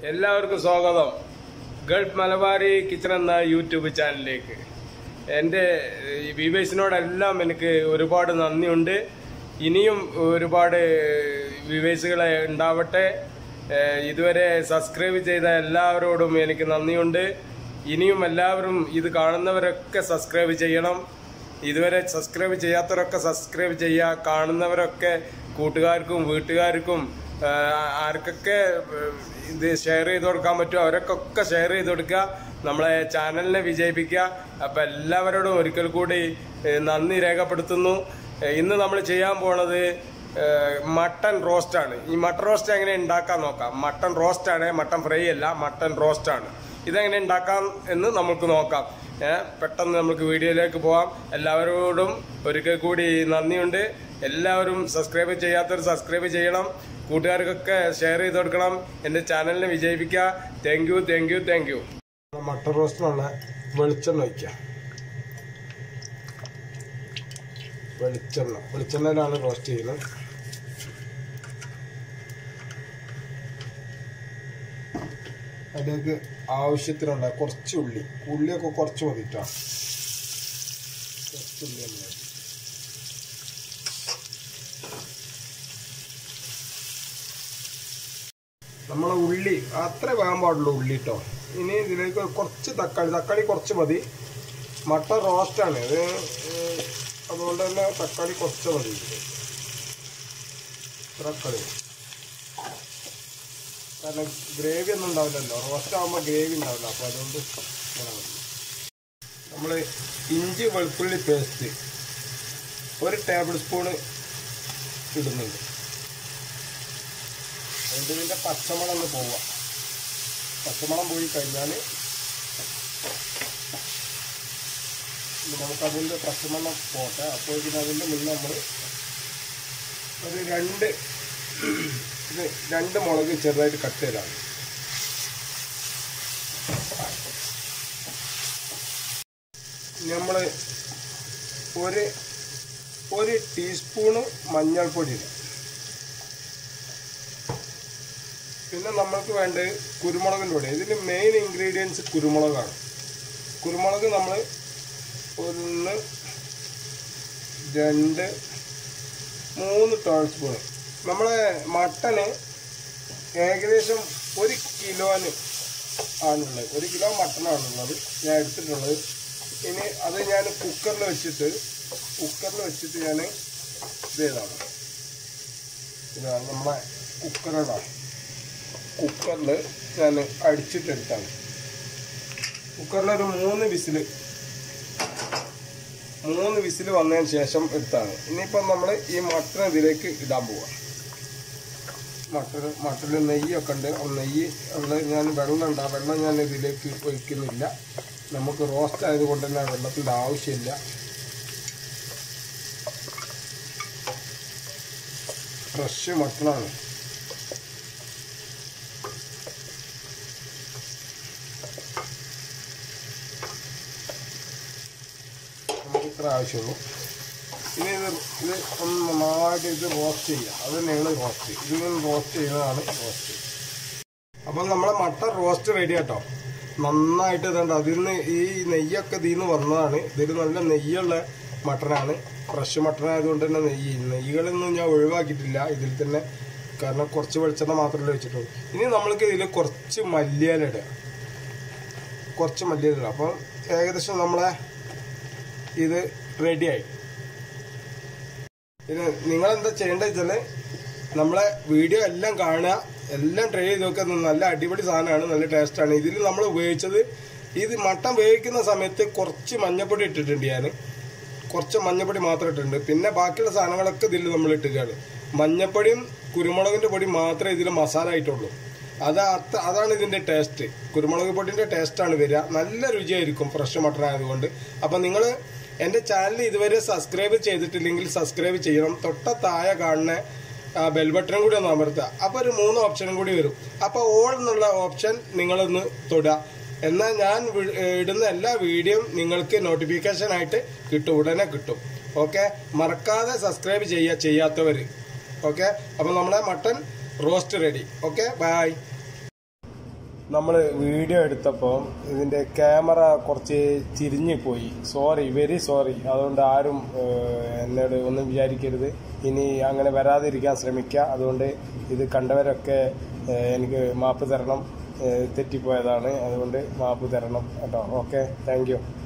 എല്ലാവർക്കും സ്വാഗതം Gulf Malabari kitchen എന്ന യൂട്യൂബ് ചാനലിലേക്ക് എൻ്റെ വ്യൂവേഴ്സിനോടെല്ലാം എനിക്ക് ഒരുപാട് നന്ദിയുണ്ട് ഇനിയും ഒരുപാട് വ്യൂവേഴ്സുകളെ ഉണ്ടാവട്ടെ ഏഹ് ഇതുവരെ സബ്സ്ക്രൈബ് ചെയ്ത എല്ലാവരോടും എനിക്ക് നന്ദിയുണ്ട് ഇനിയും എല്ലാവരും ഇത് കാണുന്നവരൊക്കെ സബ്സ്ക്രൈബ് ചെയ്യണം ഇതുവരെ സബ്സ്ക്രൈബ് ചെയ്യാത്തവരൊക്കെ സബ്സ്ക്രൈബ് ചെയ്യുക കാണുന്നവരൊക്കെ കൂട്ടുകാർക്കും വീട്ടുകാർക്കും ആ, ആർക്കൊക്കെ ഉം, ഇത് ഷെയർ ചെയ്ത് കൊടുക്കാൻ പറ്റുമോ അവരൊക്കെ ഷെയർ ചെയ്ത് കൊടുക്കുക നമ്മളെ ചാനലിനെ വിജയിപ്പിക്കുക അപ്പം എല്ലാവരോടും ഒരിക്കൽ കൂടി ഏ, നന്ദി രേഖപ്പെടുത്തുന്നു ഏ, ഇന്ന് നമ്മൾ ചെയ്യാൻ പോണത് ഏ, മട്ടൺ റോസ്റ്റാണ് ഈ മട്ടൺ റോസ്റ്റ് എങ്ങനെ ഉണ്ടാക്കാൻ നോക്കാം മട്ടൺ റോസ്റ്റാണ് മട്ടൺ ഫ്രൈ അല്ല മട്ടൺ റോസ്റ്റാണ് ഇതെങ്ങനെ ഉണ്ടാക്കാം എന്ന് നമുക്ക് നോക്കാം ഏ, പെട്ടെന്ന് നമുക്ക് വീഡിയോയിലേക്ക് പോവാം എല്ലാവരോടും ഒരിക്കൽ കൂടി നന്ദിയുണ്ട് എല്ലാവരും സബ്സ്ക്രൈബ് ചെയ്യാത്തവർ സബ്സ്ക്രൈബ് ചെയ്യണം കൂട്ടുകാർക്കൊക്കെ ഷെയർ ചെയ്ത് കൊടുക്കണം എൻ്റെ ചാനലിനെ വിജയിപ്പിക്കുക thank you thank you thank you mutton റോസ്റ്റിനുള്ള വെളിച്ചെണ്ണ ഒഴിക്കാം വെളിച്ചെണ്ണ വെളിച്ചെണ്ണയിലാണ് റോസ്റ്റ് ചെയ്യുന്നത് അതിലേക്ക് ആവശ്യത്തിനുള്ള കുറച്ച് ഉള്ളി ഉള്ളിയൊക്കെ കുറച്ച് മതിട്ടാ കുറച്ച് ഉള്ളി നമ്മൾ നമ്മളെ ഉള്ളി അത്ര വേകാൻ പാടുള്ളൂ ഉള്ളി കേട്ടോ ഇനി ഇതിലേക്ക് കുറച്ച് തക്കാളി തക്കാളി കുറച്ച് മതി മട്ടൻ റോസ്റ്റാണ് ഇത് ഏഹ്, അതുകൊണ്ട് തന്നെ തക്കാളി കുറച്ച് മതി ഇതില്. തക്കാളി കാരണം ഗ്രേവി ഒന്നും ഉണ്ടാവില്ലല്ലോ റോസ്റ്റ് ആകുമ്പോൾ ഗ്രേവി ഉണ്ടാവില്ല അപ്പോൾ അതുകൊണ്ട് ഇങ്ങനെ മതി നമ്മൾ ഇഞ്ചി വെളുത്തുള്ളി പേസ്റ്റ് ഒരു ടേബിൾ സ്പൂണ് ഇടുന്നുണ്ട് അതിൻ്റെ ഇതിൻ്റെ പച്ചമണം ഒന്ന് പോവുക പച്ചമണം പോയി കഴിഞ്ഞാൽ നമുക്കതിൻ്റെ പച്ചമണം പോട്ടെ അപ്പോൾ ഇതിനതിൻ്റെ മുന്നേ നമ്മൾ ഒരു രണ്ട് ഇത് രണ്ട് മുളക് ചെറുതായിട്ട് കട്ട് ചെയ്താണ് നമ്മൾ ഒരു ഒരു ടീസ്പൂണ് മഞ്ഞൾപ്പൊടി ഇടാം പിന്നെ നമ്മൾക്ക് വേണ്ടത് കുരുമുളകിൻ്റെ പൊടി ഇതിൽ മെയിൻ ഇൻഗ്രീഡിയൻസ് കുരുമുളകാണ് കുരുമുളക് നമ്മൾ ഒന്ന് രണ്ട് മൂന്ന് ടേബിൾ സ്പൂൺ നമ്മളെ മട്ടന് ഏകദേശം ഒരു കിലോന് ആണുള്ളത് ഒരു കിലോ മട്ടനാണുള്ളത് ഞാൻ എടുത്തിട്ടുള്ളത് ഇനി അത് ഞാൻ കുക്കറിൽ വെച്ചിട്ട് കുക്കറിൽ വെച്ചിട്ട് ഞാൻ ഇത് ചെയ്താണ് ഇതാണ് നമ്മളെ കുക്കറിലാണ് കുക്കറിൽ ഞാൻ അടിച്ചിട്ടെടുത്താണ് കുക്കറിൽ ഒരു മൂന്ന് വിസിൽ മൂന്ന് വിസിൽ വന്നതിന് ശേഷം എടുത്താണ് ഇനിയിപ്പം നമ്മൾ ഈ മട്ടൺ ഇതിലേക്ക് ഇടാൻ പോവാം മട്ടൺ മട്ടണിൽ നെയ്യൊക്കെ ഉണ്ട് ആ നെയ്യ് ഉള്ള ഞാൻ വെള്ളം ഉണ്ട് ആ വെള്ളം ഞാൻ ഇതിലേക്ക് ഒഴിക്കുന്നില്ല നമുക്ക് റോസ്റ്റ് ആയതുകൊണ്ട് തന്നെ വെള്ളത്തിൻ്റെ ആവശ്യമില്ല ഫ്രഷ് മട്ടണാണ് നമുക്ക് ഇത്ര ആവശ്യമുള്ളൂ ഇനി ഇത് ഇത് ഒന്ന് നന്നായിട്ട് ഇത് റോസ്റ്റ് ചെയ്യുക അത് തന്നെയാണ് റോസ്റ്റ് ഇതിങ്ങനെ റോസ്റ്റ് ചെയ്യുന്നതാണ് റോസ്റ്റ് അപ്പം നമ്മളെ മട്ടൺ റോസ്റ്റ് റെഡി കേട്ടോ നന്നായിട്ട് ഇതുണ്ട് അതിൽ നിന്ന് ഈ നെയ്യൊക്കെ ഇതിൽ നിന്ന് വന്നതാണ് ഇതിൽ നല്ല നെയ്യുള്ള മട്ടനാണ് ഫ്രഷ് മട്ടൺ ആയതുകൊണ്ട് തന്നെ നെയ്യ് നെയ്യുകളൊന്നും ഞാൻ ഒഴിവാക്കിയിട്ടില്ല ഇതിൽ തന്നെ കാരണം കുറച്ച് വെളിച്ചെണ്ണ മാത്രമല്ലേ വെച്ചിട്ടുള്ളൂ ഇനി നമ്മൾക്ക് ഇതിൽ കുറച്ച് മല്ലിയില ഇടുക കുറച്ച് മല്ലിയില ഇടുക അപ്പം ഏകദേശം നമ്മളെ ഇത് റെഡിയായി പിന്നെ നിങ്ങൾ എന്താ ചെയ്യേണ്ടത് വെച്ചാല് നമ്മളെ വീഡിയോ എല്ലാം കാണുക എല്ലാം ട്രൈ ചെയ്ത് നോക്കുക നല്ല അടിപൊളി സാധനമാണ് നല്ല ടേസ്റ്റാണ് ഇതിൽ നമ്മൾ ഉപയോഗിച്ചത് ഇത് മട്ടൻ വേവിക്കുന്ന സമയത്ത് കുറച്ച് മഞ്ഞപ്പൊടി ഇട്ടിട്ടുണ്ട് ഞാൻ കുറച്ച് മഞ്ഞപ്പൊടി മാത്രം ഇട്ടിട്ടുണ്ട് പിന്നെ ബാക്കിയുള്ള സാധനങ്ങളൊക്കെ ഇതിൽ നമ്മൾ ഇട്ടുകയാണ് മഞ്ഞപ്പൊടിയും കുരുമുളകിന്റെ പൊടി മാത്രമേ ഇതിൽ മസാല ആയിട്ടുള്ളൂ അത് അത്ത അതാണ് ഇതിന്റെ ടേസ്റ്റ് കുരുമുളക് പൊടിന്റെ ടേസ്റ്റാണ് വരിക നല്ല രുചിയായിരിക്കും ഫ്രഷ് മട്ടൺ ആയതുകൊണ്ട് അപ്പം നിങ്ങൾ എൻ്റെ ചാനൽ ഇതുവരെ സബ്സ്ക്രൈബ് ചെയ്തിട്ടില്ലെങ്കിൽ സബ്സ്ക്രൈബ് ചെയ്യണം തൊട്ട താഴെ കാണുന്ന ബെൽ ബട്ടണും കൂടി ഒന്ന് അമർത്തുക അപ്പോൾ ഒരു മൂന്ന് ഓപ്ഷനും കൂടി വരും അപ്പോൾ ഓൾ എന്നുള്ള ഓപ്ഷൻ നിങ്ങളൊന്ന് തൊടുക എന്നാൽ ഞാൻ വി- ഇടുന്ന എല്ലാ വീഡിയോയും നിങ്ങൾക്ക് നോട്ടിഫിക്കേഷൻ ആയിട്ട് കിട്ടും ഉടനെ കിട്ടും ഓക്കെ മറക്കാതെ സബ്സ്ക്രൈബ് ചെയ്യുക ചെയ്യാത്തവർ ഓക്കെ അപ്പോൾ നമ്മളെ mutton roast ready okay bye നമ്മൾ വീഡിയോ എടുത്തപ്പോൾ ഇതിന്റെ ക്യാമറ കുറച്ച് തിരിഞ്ഞു പോയി സോറി വെരി സോറി അതുകൊണ്ട് ആരും ഏഹ്, എന്നോട് ഒന്നും വിചാരിക്കരുത് ഇനി അങ്ങനെ വരാതിരിക്കാൻ ശ്രമിക്കുക അതുകൊണ്ട് ഇത് കണ്ടവരൊക്കെ ഏഹ്, എനിക്ക് മാപ്പ് തരണം ഏഹ്, തെറ്റിപ്പോയതാണ് അതുകൊണ്ട് മാപ്പ് തരണം കേട്ടോ ഓക്കെ താങ്ക് യു